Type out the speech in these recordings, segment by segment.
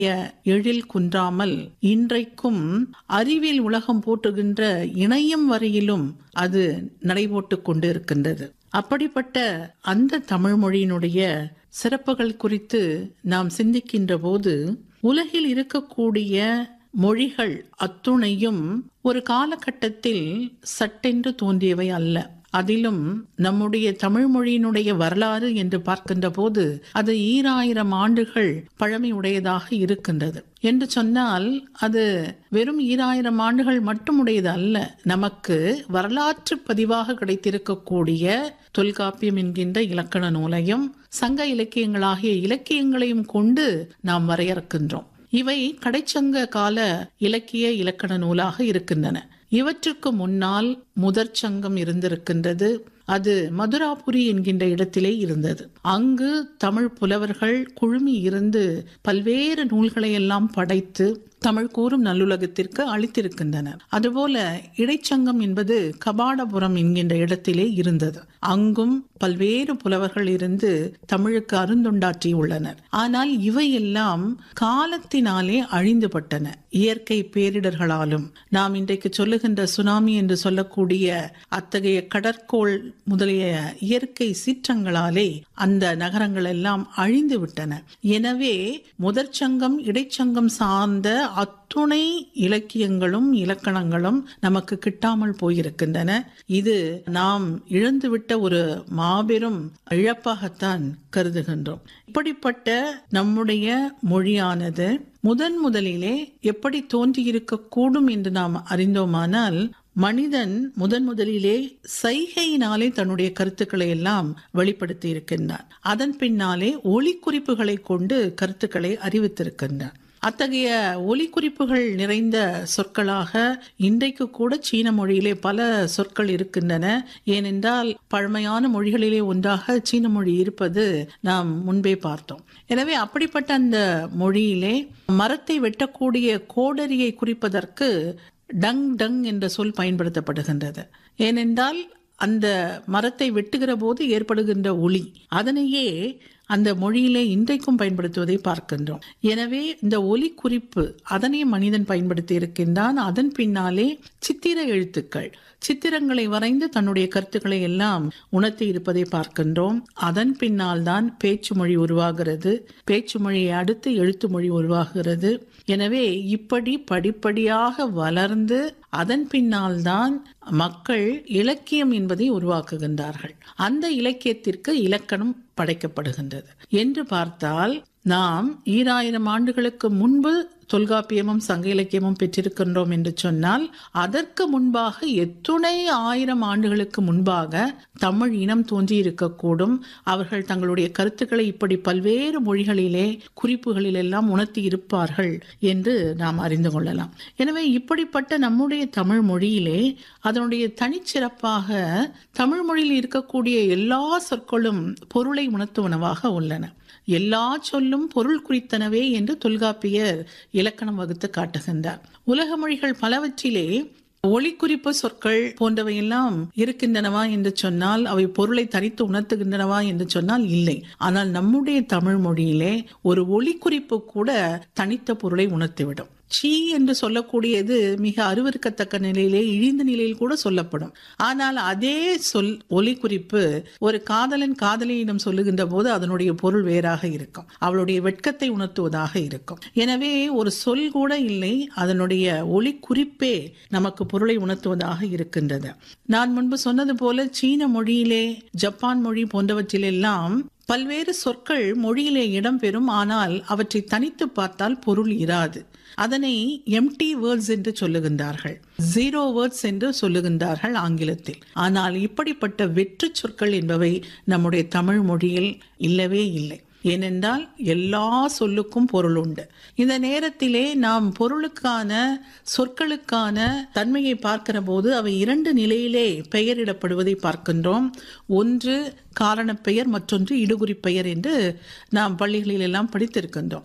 எழில் குன்றாமல் இன்றைக்கும் அறிவியல் உலகம் போற்றுகின்ற இணையம் வரையிலும் அது நடைபோட்டுக் கொண்டு இருக்கின்றது அப்படிப்பட்ட அந்த தமிழ் மொழியினுடைய சிறப்புகள் குறித்து நாம் சிந்திக்கின்ற போது உலகில் இருக்கக்கூடிய மொழிகள் அத்துணையும் ஒரு காலகட்டத்தில் சட்டென்று தோன்றியவை அல்ல அதிலும் நம்முடைய தமிழ் மொழியினுடைய வரலாறு என்று பார்க்கின்ற போது அது ஈராயிரம் ஆண்டுகள் பழமை உடையதாக இருக்கின்றது என்று சொன்னால் அது வெறும் ஈராயிரம் ஆண்டுகள் மட்டும் உடையது அல்ல நமக்கு வரலாற்று பதிவாக கிடைத்திருக்கக்கூடிய தொல்காப்பியம் என்கின்ற இலக்கண நூலையும் சங்க இலக்கியங்களாகிய இலக்கியங்களையும் கொண்டு நாம் வரையறுக்கின்றோம் இவை கடைச்சங்க கால இலக்கிய இலக்கண நூலாக இருக்கின்றன இவற்றுக்கு முன்னால் முதற் சங்கம் இருந்திருக்கின்றது அது மதுராபுரி என்கின்ற இடத்திலே இருந்தது அங்கு தமிழ் புலவர்கள் குழுமி இருந்து பல்வேறு நூல்களை எல்லாம் படைத்து தமிழ் கூறும் நல்லுலகத்திற்கு அளித்திருக்கின்றனர் அதுபோல இடைச்சங்கம் என்பது கபாடபுரம் என்கின்ற இடத்திலே இருந்தது அங்கும் பல்வேறு புலவர்கள் இருந்து தமிழுக்கு அருந்தொண்டாற்றி உள்ளனர் ஆனால் இவையெல்லாம் காலத்தினாலே அழிந்துபட்டன இயற்கை பேரிடர்களாலும் நாம் இன்றைக்கு சொல்லுகின்ற சுனாமி என்று சொல்லக்கூடிய அத்தகைய கடற்கோள் முதலிய இயற்கை சீற்றங்களாலே அந்த நகரங்கள் எல்லாம் அழிந்து விட்டன எனவே முதற் சங்கம் இடைச்சங்கம் சார்ந்த அத்துணை இலக்கியங்களும் இலக்கணங்களும் நமக்கு கிட்டாமல் போயிருக்கின்றன இது நாம் இழந்துவிட்ட ஒரு மாபெரும் இழப்பாகத்தான் கருதுகின்றோம் இப்படிப்பட்ட நம்முடைய மொழியானது முதன் முதலிலே எப்படி தோன்றியிருக்க கூடும் என்று நாம் அறிந்தோமானால் மனிதன் முதன் முதலிலே சைகையினாலே தன்னுடைய கருத்துக்களை எல்லாம் வெளிப்படுத்தி இருக்கின்றான் அதன் பின்னாலே ஒளி குறிப்புகளை கொண்டு கருத்துக்களை அறிவித்திருக்கின்றான் அத்தகைய ஒலி குறிப்புகள் நிறைந்த சொற்களாக இன்றைக்கு கூட சீன மொழியிலே பல சொற்கள் இருக்கின்றன ஏனென்றால் பழமையான மொழிகளிலே ஒன்றாக சீன மொழி இருப்பது நாம் முன்பே பார்த்தோம் எனவே அப்படிப்பட்ட அந்த மொழியிலே மரத்தை வெட்டக்கூடிய கோடரியை குறிப்பதற்கு டங் டங் என்ற சொல் பயன்படுத்தப்படுகின்றது ஏனென்றால் அந்த மரத்தை வெட்டுகிற போது ஏற்படுகின்ற ஒளி அதனையே அந்த மொழியிலே இன்றைக்கும் பயன்படுத்துவதை பார்க்கின்றோம் எனவே இந்த ஒலி குறிப்பு அதனை மனிதன் பயன்படுத்தி இருக்கின்றான் அதன் பின்னாலே சித்திர எழுத்துக்கள் சித்திரங்களை வரைந்து தன்னுடைய கருத்துக்களை எல்லாம் உணர்த்தி இருப்பதை பார்க்கின்றோம் அதன் பின்னால் தான் பேச்சு மொழி உருவாகிறது பேச்சு மொழியை அடுத்து எழுத்து மொழி உருவாகிறது எனவே இப்படி படிப்படியாக வளர்ந்து அதன் பின்னால் தான் மக்கள் இலக்கியம் என்பதை உருவாக்குகின்றார்கள் அந்த இலக்கியத்திற்கு இலக்கணம் படைக்கப்படுகின்றது என்று பார்த்தால் நாம் ஈராயிரம் ஆண்டுகளுக்கு முன்பு தொல்காப்பியமும் சங்க இலக்கியமும் பெற்றிருக்கின்றோம் என்று சொன்னால் அதற்கு முன்பாக எத்துணை ஆயிரம் ஆண்டுகளுக்கு முன்பாக தமிழ் இனம் தோன்றி இருக்கக்கூடும் அவர்கள் தங்களுடைய கருத்துக்களை இப்படி பல்வேறு மொழிகளிலே குறிப்புகளில் எல்லாம் உணர்த்தி இருப்பார்கள் என்று நாம் அறிந்து கொள்ளலாம் எனவே இப்படிப்பட்ட நம்முடைய தமிழ் மொழியிலே அதனுடைய தனிச்சிறப்பாக தமிழ் மொழியில் இருக்கக்கூடிய எல்லா சொற்களும் பொருளை உணர்த்துவனவாக உள்ளன எல்லா சொல்லும் பொருள் குறித்தனவே என்று தொல்காப்பியர் இலக்கணம் வகுத்து காட்டுகின்றார் உலக மொழிகள் பலவற்றிலே ஒளிக்குறிப்பு சொற்கள் போன்றவையெல்லாம் இருக்கின்றனவா என்று சொன்னால் அவை பொருளை தனித்து உணர்த்துகின்றனவா என்று சொன்னால் இல்லை ஆனால் நம்முடைய தமிழ் மொழியிலே ஒரு ஒளிக்குறிப்பு கூட தனித்த பொருளை உணர்த்திவிடும் சீ என்று சொல்லக்கூடியது மிக அருவருக்கத்தக்க நிலையிலே இழிந்த நிலையில் கூட சொல்லப்படும் ஆனால் அதே சொல் ஒலி குறிப்பு ஒரு காதலன் காதலியிடம் சொல்லுகின்ற போது அதனுடைய பொருள் வேறாக இருக்கும் அவளுடைய வெட்கத்தை உணர்த்துவதாக இருக்கும் எனவே ஒரு சொல் கூட இல்லை அதனுடைய ஒலி குறிப்பே நமக்கு பொருளை உணர்த்துவதாக இருக்கின்றது நான் முன்பு சொன்னது போல சீன மொழியிலே ஜப்பான் மொழி போன்றவற்றிலெல்லாம் பல்வேறு சொற்கள் மொழியிலே இடம்பெறும் ஆனால் அவற்றை தனித்து பார்த்தால் பொருள் இராது அதனை எம்டி வேர்ட்ஸ் என்று சொல்லுகின்றார்கள் ஜீரோ வேர்ட்ஸ் என்று சொல்லுகின்றார்கள் ஆங்கிலத்தில் ஆனால் இப்படிப்பட்ட வெற்று சொற்கள் என்பவை நம்முடைய தமிழ் மொழியில் இல்லவே இல்லை ஏனென்றால் எல்லா சொல்லுக்கும் பொருள் உண்டு இந்த நேரத்திலே நாம் பொருளுக்கான சொற்களுக்கான தன்மையை பார்க்கிற போது அவை இரண்டு நிலையிலே பெயரிடப்படுவதை பார்க்கின்றோம் ஒன்று காரணப்பெயர் மற்றொன்று இடுகுறி பெயர் என்று நாம் பள்ளிகளில் எல்லாம் படித்திருக்கின்றோம்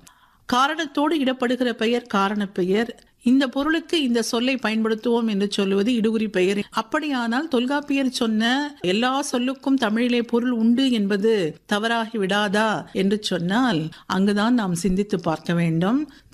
காரணத்தோடு இடப்படுகிற பெயர் காரண பெயர் இந்த பொருளுக்கு இந்த சொல்லை பயன்படுத்துவோம் என்று சொல்லுவது இடுகுறி பெயர் அப்படியானால் தொல்காப்பியர் சொன்ன எல்லா சொல்லுக்கும் தமிழிலே பொருள் உண்டு என்பது தவறாகி விடாதா என்று சொன்னால் அங்குதான் நாம் சிந்தித்து பார்க்க வேண்டும்